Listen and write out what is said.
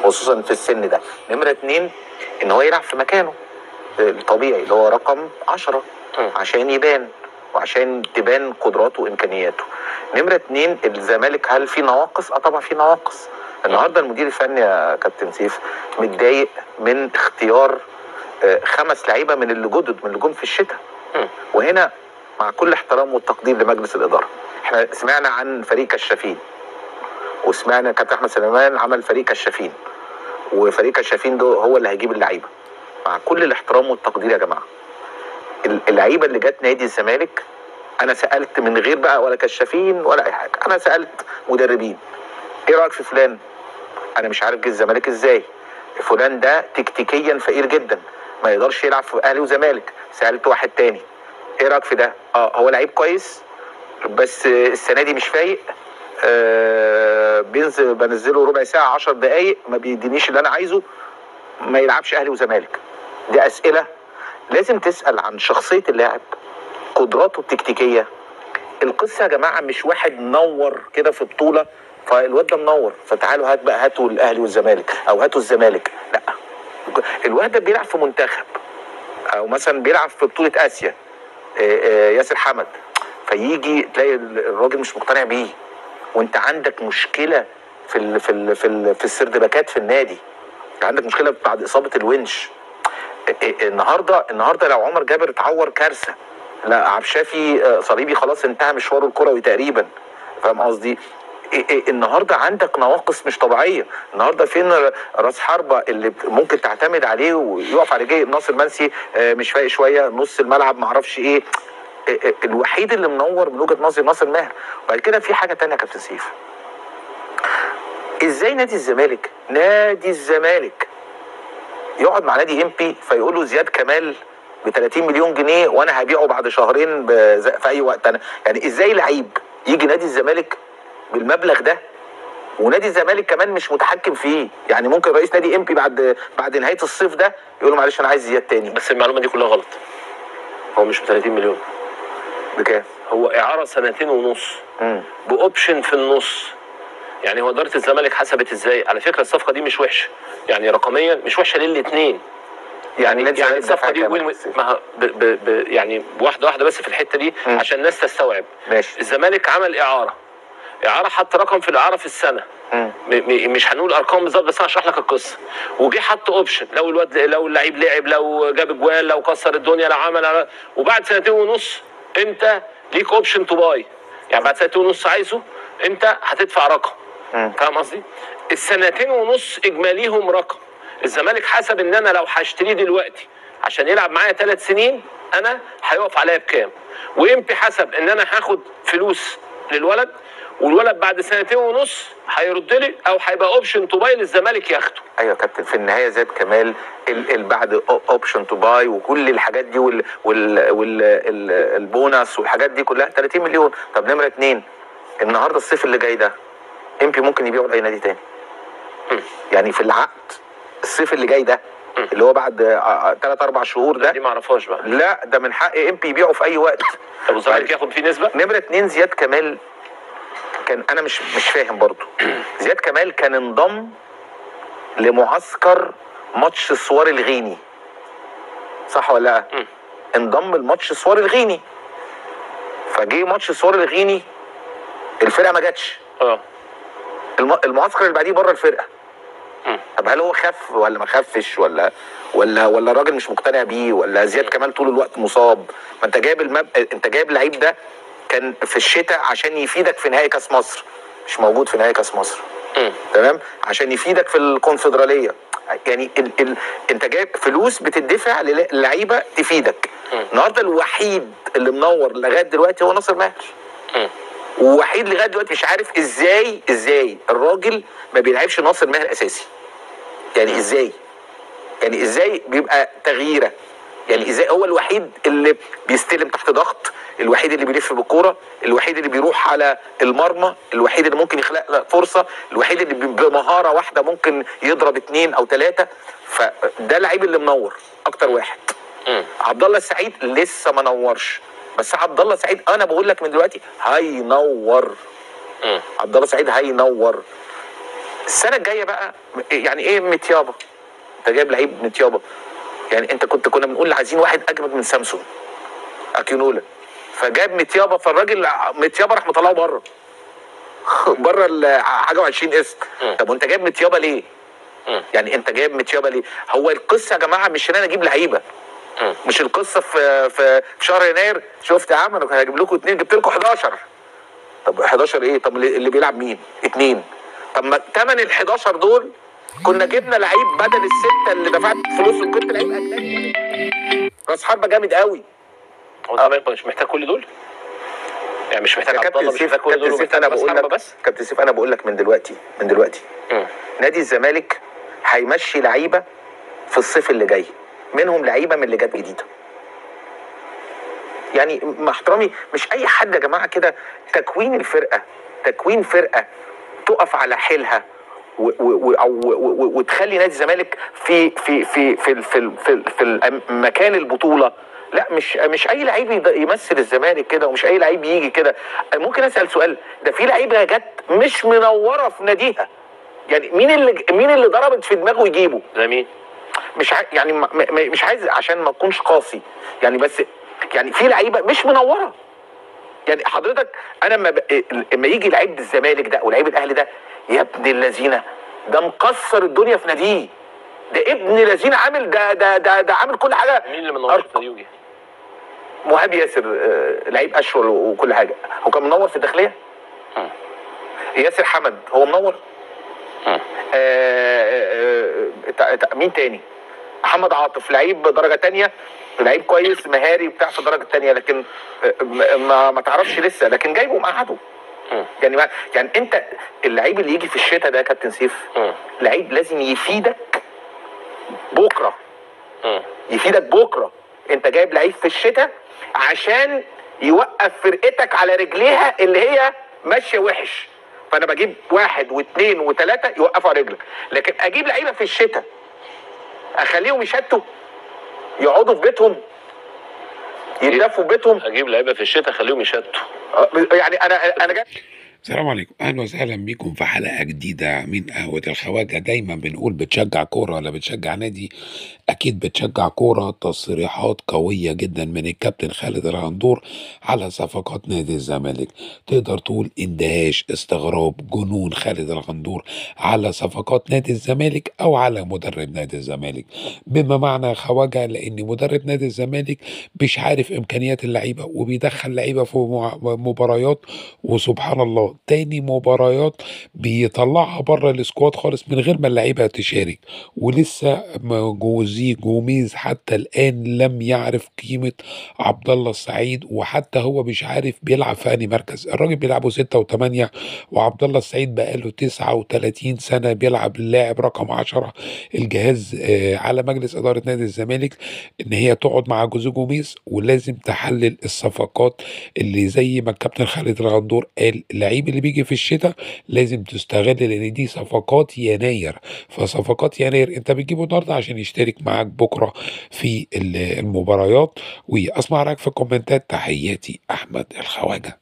خصوصا في السن ده نمره اتنين ان هو يلعب في مكانه الطبيعي اللي هو رقم 10 مم. عشان يبان وعشان تبان قدراته وامكانياته نمره اتنين الزمالك هل في نواقص؟ اه طبعا في نواقص النهارده المدير الفني يا كابتن سيف متضايق من اختيار آه، خمس لعيبه من اللي جدد من اللي جم في الشتاء مم. وهنا مع كل احترام والتقدير لمجلس الاداره احنا سمعنا عن فريق كشافين وسمعنا كابتن احمد سليمان عمل فريق كشافين وفريق كشافين ده هو اللي هيجيب اللعيبه مع كل الاحترام والتقدير يا جماعه ال- اللعيبه اللي جت نادي الزمالك انا سالت من غير بقى ولا كشافين ولا اي حاجه انا سالت مدربين ايه رايك في فلان انا مش عارف جه الزمالك ازاي فلان ده تكتيكيا فقير جدا ما يقدرش يلعب في اهلي وزمالك سالت واحد تاني ايه رايك في ده اه هو لعيب كويس بس السنه دي مش فايق آه بينزل بنزله ربع ساعه 10 دقائق ما بيدينيش اللي انا عايزه ما يلعبش اهلي وزمالك دي اسئله لازم تسال عن شخصيه اللاعب قدراته التكتيكيه القصه يا جماعه مش واحد نور كده في بطوله فالواد ده منور فتعالوا هات بقى هاتوا الاهلي والزمالك او هاتوا الزمالك لا الواد ده بيلعب في منتخب او مثلا بيلعب في بطوله اسيا آه، آه، ياسر حمد فيجي تلاقي الراجل مش مقتنع بيه وانت عندك مشكله في ال في ال في ال في السردباكات في النادي عندك مشكله بعد اصابه الونش ا- ا- النهارده النهارده لو عمر جابر اتعور كارثه لا عبد الشافي آه، صليبي خلاص انتهى مشواره الكروي تقريبا فاهم قصدي ا- ا- النهارده عندك نواقص مش طبيعيه النهارده فين ر- راس حربه اللي بت- ممكن تعتمد عليه ويقف على رجليه ناصر منسي آه، مش فايق شويه نص الملعب معرفش ايه ا- ا- الوحيد اللي منور من وجهه نظري ناصر ماهر وبعد كده في حاجه تانية يا كابتن سيف ازاي نادي الزمالك نادي الزمالك يقعد مع نادي ام بي فيقول له زياد كمال ب 30 مليون جنيه وانا هبيعه بعد شهرين بز- في اي وقت انا يعني ازاي لعيب يجي نادي الزمالك بالمبلغ ده ونادي الزمالك كمان مش متحكم فيه يعني ممكن رئيس نادي ام بي بعد بعد نهايه الصيف ده يقول له معلش انا عايز زياد تاني بس المعلومه دي كلها غلط هو مش ب 30 مليون بكام؟ هو اعاره سنتين ونص مم. باوبشن في النص يعني هو اداره الزمالك حسبت ازاي على فكره الصفقه دي مش وحشه يعني رقميا مش وحشه للاثنين يعني نادي يعني الزمالك الصفقه دفع دي كام يا وين كابتن سيف؟ ما ه- ب ب ب يعني واحده واحده بس في الحته دي مم. عشان الناس تستوعب ماشي الزمالك عمل اعاره اعاره حط رقم في الاعاره في السنه مم. م- م- مش هنقول ارقام بالظبط بس انا هشرح لك القصه وجه حط اوبشن لو الواد لو اللعيب لعب لو جاب اجوال لو كسر الدنيا لو عمل وبعد سنتين ونص انت ليك اوبشن تو باي يعني بعد سنتين ونص عايزه انت هتدفع رقم مم. فاهم قصدي؟ السنتين ونص اجماليهم رقم الزمالك حسب ان انا لو هشتريه دلوقتي عشان يلعب معايا ثلاث سنين انا هيقف عليا بكام وامبي حسب ان انا هاخد فلوس للولد والولد بعد سنتين ونص هيرد لي او هيبقى اوبشن تو باي للزمالك ياخده ايوه يا كابتن في النهايه زاد كمال ال ال بعد اوبشن تو باي وكل الحاجات دي وال وال وال ال- البونص والحاجات دي كلها 30 مليون طب نمره اتنين النهارده الصيف اللي جاي ده امبي ممكن يبيعه لاي نادي تاني يعني في العقد الصيف اللي جاي ده اللي هو بعد ثلاث اربع شهور دي ده ما اعرفهاش بقى لا ده من حق امبي يبيعه في اي وقت طب والزمالك ياخد فيه نسبه نمرة اتنين زياد كمال كان انا مش مش فاهم برضو زياد كمال كان انضم لمعسكر ماتش سوار الغيني صح ولا لا؟ مم. انضم لماتش سوار الغيني فجه ماتش سوار الغيني الفرقه ما جاتش اه الم- المعسكر اللي بعديه بره الفرقه مم. طب هل هو خف ولا ما خفش ولا ولا ولا الراجل مش مقتنع بيه ولا زياد كمال طول الوقت مصاب ما انت جايب المب... انت جايب لعيب ده كان في الشتاء عشان يفيدك في نهائي كاس مصر مش موجود في نهائي كاس مصر مم. تمام عشان يفيدك في الكونفدراليه يعني ال... ال... انت جايب فلوس بتدفع لل- للعيبه تفيدك مم. النهارده الوحيد اللي منور لغايه دلوقتي هو ناصر ماهر مم. ووحيد لغايه دلوقتي مش عارف ازاي ازاي الراجل ما بيلعبش ناصر ماهر اساسي يعني ازاي يعني ازاي بيبقى تغييره يعني ازاي هو الوحيد اللي بيستلم تحت ضغط الوحيد اللي بيلف بالكوره الوحيد اللي بيروح على المرمى الوحيد اللي ممكن يخلق له فرصه الوحيد اللي ب- بمهاره واحده ممكن يضرب اتنين او ثلاثه فده اللعيب اللي منور اكتر واحد مم. عبد الله السعيد لسه ما نورش بس عبد الله السعيد انا بقول لك من دلوقتي هينور مم. عبد الله السعيد هينور السنه الجايه بقى يعني ايه متيابه انت جايب لعيب متيابه يعني انت كنت كنا بنقول عايزين واحد اجمد من سامسون اكينولا فجاب متيابه فالراجل متيابه راح مطلعه بره بره ال- حاجه و20 اسم مم. طب وانت جايب متيابه ليه؟ مم. يعني انت جايب متيابه ليه؟ هو القصه يا جماعه مش ان انا اجيب لعيبه مم. مش القصه في في في شهر يناير شفت يا عم انا هجيب لكم اثنين جبت لكم 11 طب 11 ايه؟ طب اللي اللي بيلعب مين؟ اثنين طب ما ثمن ال 11 دول كنا جبنا لعيب بدل السته اللي دفعت فلوسهم كنت لعيب اجنبي راس حربه جامد قوي هو الزمالك مش محتاج كل دول يعني مش محتاج يا عبد كابتن الله مش سيف محتاج كل كابتن دول سيف ومحتاج انا راس بقول حربة لك بس كابتن سيف انا بقول لك من دلوقتي من دلوقتي مم. نادي الزمالك هيمشي لعيبه في الصيف اللي جاي منهم لعيبه من اللي جت جديده يعني مع احترامي مش اي حد يا جماعه كده تكوين الفرقه تكوين فرقه تقف على حيلها و و و أو و و وتخلي نادي الزمالك في في في في في, في, في, في مكان البطوله لا مش مش اي لعيب يض- يمثل الزمالك كده ومش اي لعيب يجي كده ممكن اسال سؤال ده في لعيبه جت مش منوره في ناديها يعني مين اللي مين اللي ضربت في دماغه يجيبه زي مين؟ مش ع... يعني ما... ما... مش عايز عشان ما اكونش قاسي يعني بس يعني في لعيبه مش منوره يعني حضرتك انا لما ب... لما يجي لعيب الزمالك ده ولعيب الاهلي ده يا ابن اللذينه ده مكسر الدنيا في ناديه ده ابن لذينه عامل ده ده ده, ده عامل كل حاجه مين اللي من نور أرقى. يوجي؟ مهاب ياسر آه، لعيب اشول وكل حاجه هو كان منور في الداخليه مم. ياسر حمد هو منور مم. آه، آه، آه، تع- مين تاني محمد عاطف لعيب درجه تانية لعيب كويس مهاري وبتاع في الدرجه التانية لكن آه، ما- ما, ما تعرفش لسه لكن جايبه ومقعده مم. يعني ما يعني انت اللعيب اللي يجي في الشتاء ده يا كابتن سيف مم. لعيب لازم يفيدك بكره مم. يفيدك بكره انت جايب لعيب في الشتاء عشان يوقف فرقتك على رجليها اللي هي ماشيه وحش فانا بجيب واحد واثنين وثلاثه يوقفوا على رجلك لكن اجيب لعيبه في الشتاء اخليهم يشتوا يقعدوا في بيتهم يتدفوا في بيتهم اجيب لعيبه في الشتاء خليهم يشتوا اه، يعني انا انا جاي السلام عليكم اهلا وسهلا بيكم في حلقه جديده من قهوه الخواجه دايما بنقول بتشجع كوره ولا بتشجع نادي اكيد بتشجع كوره تصريحات قويه جدا من الكابتن خالد الغندور على صفقات نادي الزمالك تقدر تقول اندهاش استغراب جنون خالد الغندور على صفقات نادي الزمالك او على مدرب نادي الزمالك بما معنى خواجه لان مدرب نادي الزمالك مش عارف امكانيات اللعيبه وبيدخل لعيبه في مع- مباريات وسبحان الله تاني مباريات بيطلعها بره السكواد خالص من غير ما اللعيبه تشارك ولسه م- جوزيه جوميز حتى الان لم يعرف قيمه عبد الله السعيد وحتى هو مش عارف بيلعب في انهي مركز الراجل بيلعبوا ستة وثمانية وعبد الله السعيد بقاله 39 سنه بيلعب اللاعب رقم 10 الجهاز آه، على مجلس اداره نادي الزمالك ان هي تقعد مع جوزيه جوميز ولازم تحلل الصفقات اللي زي ما الكابتن خالد الغندور قال اللعيب اللي بيجي في الشتاء لازم تستغل لان دي صفقات يناير فصفقات يناير انت بتجيبه النهارده عشان يشترك معاك بكره في ال- المباريات واسمع رايك في الكومنتات تحياتي احمد الخواجه